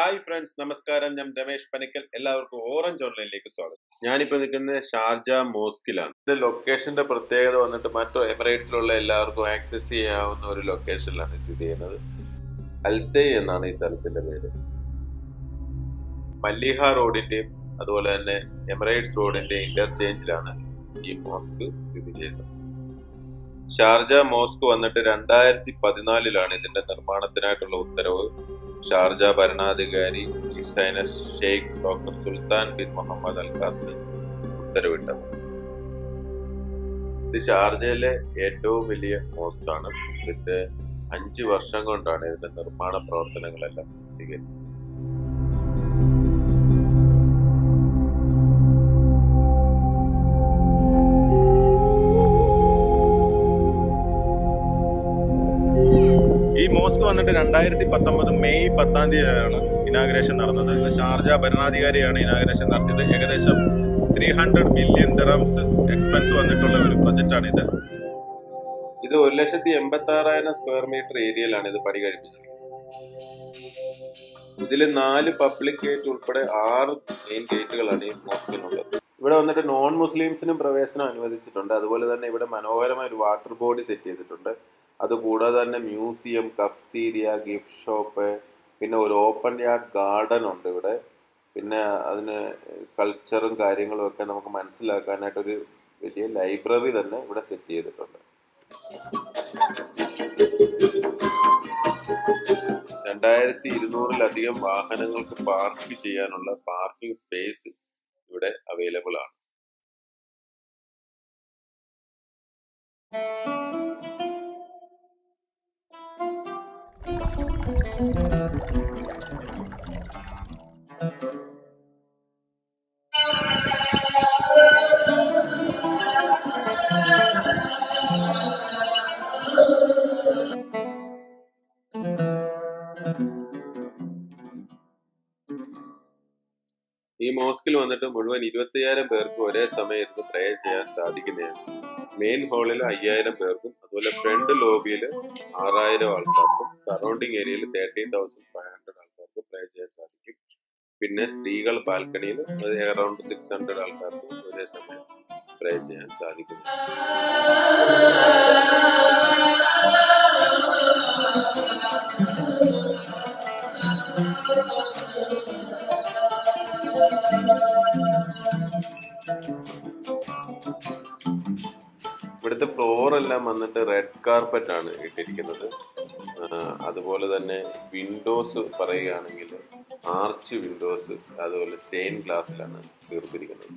hi friends നമസ്കാരം ഞാൻ രമേശ് പനിക്കൽ എല്ലാവർക്കും ഓറഞ്ച് ഓൺലൈനിലേക്ക് സ്വാഗതം ഞാനിപ്പോൾ നിൽക്കുന്നത് ഷാർജ മോസ്കിലാണ് ഇതിന്റെ ലൊക്കേഷന്റെ പ്രത്യേകത വന്നിട്ട് മറ്റു എമിറേറ്റ്സിലുള്ള എല്ലാവർക്കും ആക്സസ് ചെയ്യാവുന്ന ഒരു ലൊക്കേഷനിലാണ് സ്ഥിതി ചെയ്യുന്നത് അൽത്തൈ എന്നാണ് ഈ സ്ഥലത്തിന്റെ പേര് മല്ലിഹ റോഡിന്റെയും അതുപോലെ തന്നെ എമിറേറ്റ്സ് റോഡിന്റെ ഇന്റർചേഞ്ചിലാണ് ഈ മോസ്ക് സ്ഥിതി ചെയ്യുന്നത് ഷാർജ മോസ്ക് വന്നിട്ട് രണ്ടായിരത്തി പതിനാലിലാണ് ഇതിന്റെ നിർമ്മാണത്തിനായിട്ടുള്ള ഉത്തരവ് ഷാർജ ഭരണാധികാരി ഹിസൈന Sheikh doctor Sultan bin Muhammad al ഖാസിന് ഉത്തരവിട്ടത് ഇത് ഷാർജയിലെ ഏറ്റവും വലിയ മോസ്ക് ആണ് ഇതിന്റെ അഞ്ച് വർഷം കൊണ്ടാണ് ഇതിന്റെ നിർമ്മാണ പ്രവർത്തനങ്ങളെല്ലാം പൂർത്തീകരിച്ചത് ഈ മോസ്ക് വന്നിട്ട് രണ്ടായിരത്തി പത്തൊമ്പത് മെയ് പത്താം തീയതിയാണ് ഇനാഗ്രേഷൻ നടന്നത് ഇന്ന് ഷാർജ ഭരണാധികാരിയാണ് ഇനാഗ്രേഷൻ നടത്തിയത് ഏകദേശം three hundred million dirhams expense വന്നിട്ടുള്ള ഒരു പ്രൊജക്റ്റാണ് ഇത് ഇത് ഒരു ലക്ഷത്തി എൺപത്തി ആറായിരം സ്ക്വയർ മീറ്റർ ഏരിയയിലാണ് ഇത് പണി കഴിപ്പിച്ചത് ഇതിൽ നാല് പബ്ലിക് ഗേറ്റ് ഉൾപ്പെടെ ആറ് മെയിൻ ഗേറ്റുകളാണ് ഈ മോസ്കിനുള്ളത് ഇവിടെ വന്നിട്ട് നോൺ മുസ്ലിംസിനും പ്രവേശനം അനുവദിച്ചിട്ടുണ്ട് അതുപോലെ തന്നെ ഇവിടെ മനോഹരമായ ഒരു വാട്ടർ ബോഡി സെറ്റ് ചെയ്തിട്ടുണ്ട് അതുകൂടാതെ തന്നെ മ്യൂസിയം കഫ്തീരിയ ഗിഫ്റ്റ് ഷോപ്പ് പിന്നെ ഒരു ഓപ്പൺ യാർഡ് ഗാർഡൻ ഉണ്ട് ഇവിടെ പിന്നെ അതിന് കൾച്ചറും കാര്യങ്ങളും ഒക്കെ നമുക്ക് മനസ്സിലാക്കാനായിട്ടൊരു വലിയ ലൈബ്രറി തന്നെ ഇവിടെ സെറ്റ് ചെയ്തിട്ടുണ്ട് രണ്ടായിരത്തി ഇരുന്നൂറിലധികം വാഹനങ്ങൾക്ക് പാർക്ക് ചെയ്യാനുള്ള പാർക്കിംഗ് സ്പേസ് ഇവിടെ അവൈലബിൾ ആണ് ഈ മോസ്കിൽ വന്നിട്ട് മുഴുവൻ ഇരുപത്തിയ്യായിരം പേർക്ക് ഒരേ സമയം ഇരുന്ന് പ്രേ ചെയ്യാൻ സാധിക്കുന്നതാണ് മെയിൻ ഹാളിൽ അയ്യായിരം പേർക്കും അതുപോലെ ഫ്രണ്ട് ലോബിയിൽ ആറായിരം ആൾക്കാർക്കും സറൗണ്ടിങ് ഏരിയയിൽ തേർട്ടീൻ തൗസൻഡ് ഫൈവ് ഹൺഡ്രഡ് ആൾക്കാർക്ക് പ്രേ ചെയ്യാൻ സാധിക്കും പിന്നെ സ്ത്രീകൾ ബാൽക്കണിയിൽ അറൌണ്ട് സിക്സ് ഹൺഡ്രഡ് ആൾക്കാർക്ക് ഒരേ സമയം പ്രേ ചെയ്യാൻ സാധിക്കുന്നു ഇവിടുത്തെ ഫ്ലോർ എല്ലാം വന്നിട്ട് റെഡ് കാർപ്പറ്റ് ആണ് ഇട്ടിരിക്കുന്നത് ആഹ് അതുപോലെ തന്നെ വിൻഡോസ് പറയുകയാണെങ്കിൽ ആർച്ച് വിൻഡോസ് അതുപോലെ സ്റ്റെയിൻ ഗ്ലാസ്സിലാണ് തീർത്തിരിക്കുന്നത്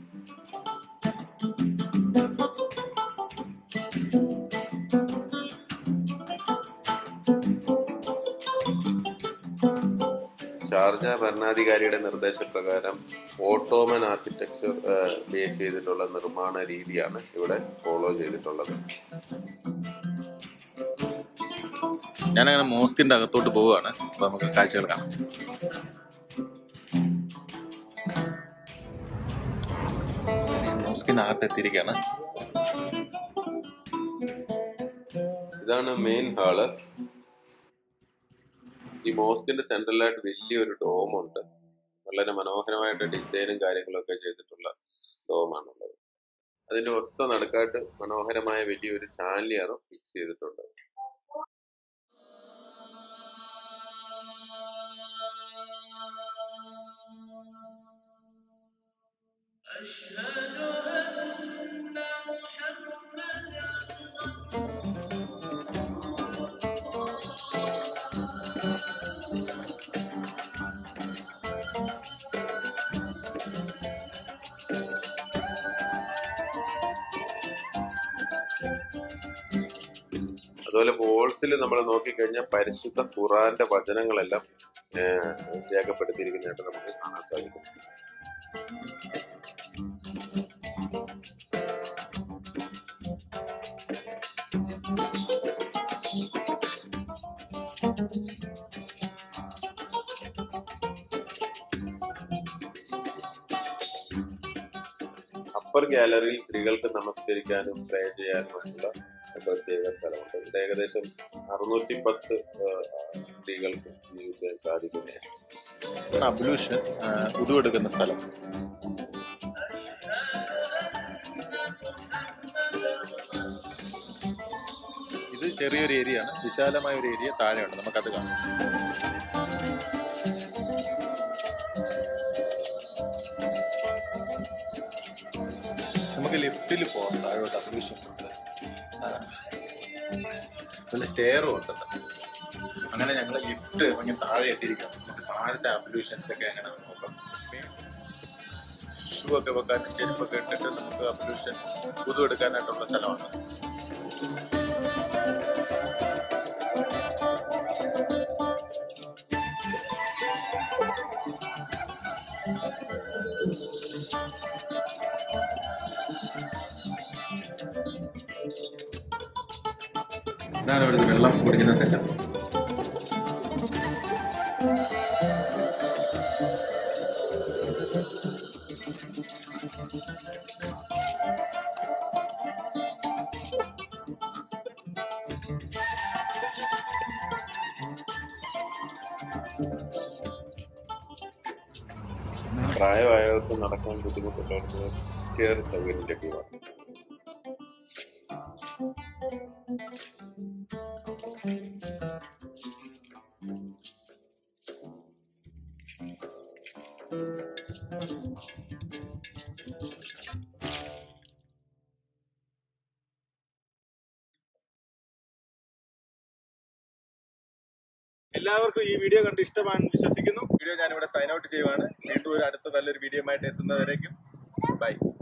ഷാർജ ഭരണാധികാരിയുടെ നിർദ്ദേശപ്രകാരം ഓട്ടോമൻ ആർക്കിടെക്ചർ ബേസ് ചെയ്തിട്ടുള്ള നിർമ്മാണ രീതിയാണ് ഇവിടെ ഫോളോ ചെയ്തിട്ടുള്ളത് ഞാനങ്ങനെ മോസ്കിന്റെ അകത്തോട്ട് പോവുകയാണ് അപ്പൊ നമുക്ക് കാഴ്ചകൾ കാണാം മോസ്കിന്റെ അകത്ത് എത്തിയിരിക്കുകയാണ് ഇതാണ് മെയിൻ ഹാള് ഈ മോസ്കിന്റെ സെൻട്രലായിട്ട് വലിയൊരു ഡോമുണ്ട് വളരെ മനോഹരമായിട്ട് ഡിസൈനും കാര്യങ്ങളൊക്കെ ചെയ്തിട്ടുള്ള ഡോമാണുള്ളത് അതിന്റെ ഒത്ത നടുക്കായിട്ട് മനോഹരമായ വലിയൊരു ചാലിയാണ് ഫിക്സ് ചെയ്തിട്ടുണ്ട് أشهد أن محمدا رسول അതുപോലെ വോൾസിൽ നമ്മൾ നോക്കിക്കഴിഞ്ഞാൽ പരിശുദ്ധ ഖുറാന്റെ വചനങ്ങളെല്ലാം ഏഹ്, രേഖപ്പെടുത്തിയിരിക്കുന്നതായിട്ട് നമുക്ക് കാണാൻ സാധിക്കും അപ്പർ ഗാലറിയിൽ സ്ത്രീകൾക്ക് നമസ്കരിക്കാനും പ്രേ ചെയ്യാനും മറ്റുള്ള പ്രത്യേക സ്ഥലമുണ്ട് ഇവിടെ ഏകദേശം അറുന്നൂറ്റി പത്ത് സ്ത്രീകൾക്ക് യൂസ് ചെയ്യാൻ സാധിക്കുന്നതാണ് അബ്ലൂഷൻ ഉതു എടുക്കുന്ന സ്ഥലം ഇത് ചെറിയൊരു ഏരിയ ആണ് വിശാലമായ ഒരു ഏരിയ താഴെയുണ്ട് നമുക്കത് കാണാം നമുക്ക് ലിഫ്റ്റിൽ പോകാം താഴോട്ട് അബ്ലൂഷൻ ഉണ്ട് പിന്നെ സ്റ്റെയറും ഉണ്ട് അങ്ങനെ ഞങ്ങൾ ലിഫ്റ്റ് ഇങ്ങനെ താഴെ എത്തിയിരിക്കാം നമുക്ക് താഴത്തെ അബ്ലൂഷൻസ് ഒക്കെ എങ്ങനെ നോക്കാം ഷൂ ഒക്കെ വെക്കാനും ചെരുപ്പൊക്കെ ഇട്ടിട്ട് നമുക്ക് അബ്ലൂഷൻ പുതു എടുക്കാനായിട്ടുള്ള സ്ഥലമാണ് ഇതാണ് ഇവിടുത്തെ വെള്ളം കുടിക്കുന്ന സെറ്റപ്പ് പ്രായമായവർക്ക് നടക്കാൻ ബുദ്ധിമുട്ടുള്ളവർക്ക് ചെയർ സൗകര്യം ലഭ്യമാണ് എല്ലാവർക്കും ഈ വീഡിയോ കണ്ട് ഇഷ്ടമാണെന്ന് വിശ്വസിക്കുന്നു വീഡിയോ ഞാനിവിടെ സൈൻ ഔട്ട് ചെയ്യുവാണ് വീണ്ടും ഒരു അടുത്ത നല്ലൊരു വീഡിയോ ആയിട്ട് എത്തുന്നവരേക്കും ബൈ